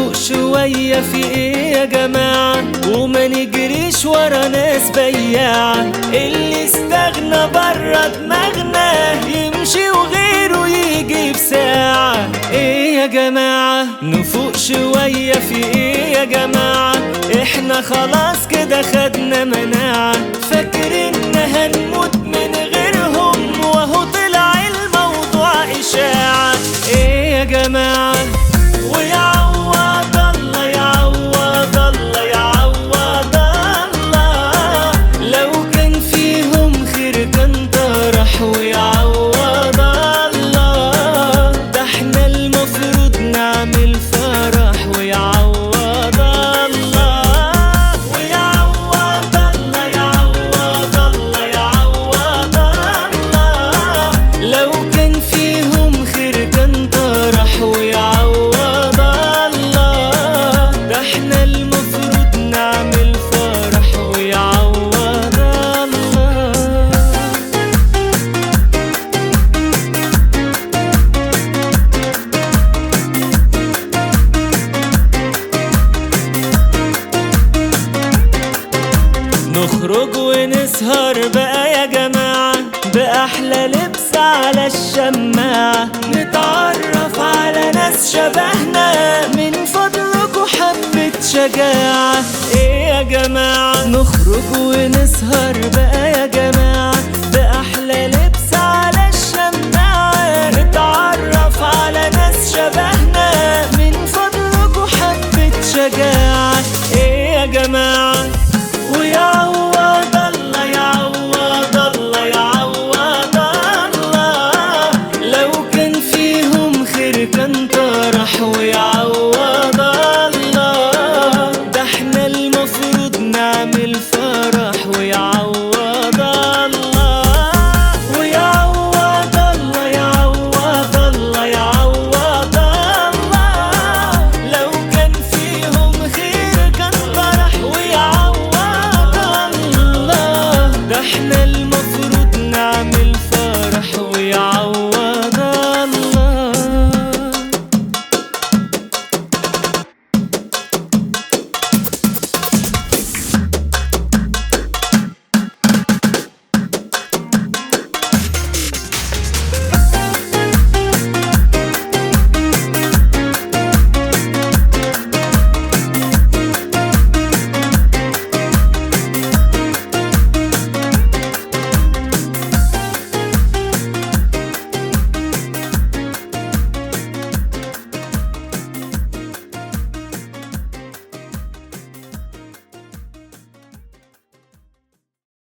نفوق شوية في ايه يا جماعة وما نجريش ورا ناس بياعة اللي استغنى برا دماغنا يمشي وغيره يجي في ساعة ايه يا جماعة نفوق شوية في ايه يا جماعة احنا خلاص كده خدنا مناعة فاكريننا هنموت من غيرهم وهو طلع الموضوع إشاعة ايه يا جماعة ويعوض الله يعوض الله يعوض الله لو كان فيهم خير كان طرح ويعوض الله ده احنا المفروض نعمل فرح ويعوض الله ويعوض الله يعوض الله يعوض الله لو كان فيهم خير كان طرح ويعوض الله ده احنا المفروض نعمل فرح ويعوض الله نخرج ونسهر بقى يا جماعة بأحلى لبس على الشماعة نتعرف على ناس شبهنا من فضلكوا حبة شجاعة ايه يا جماعة نخرج ونسهر بقى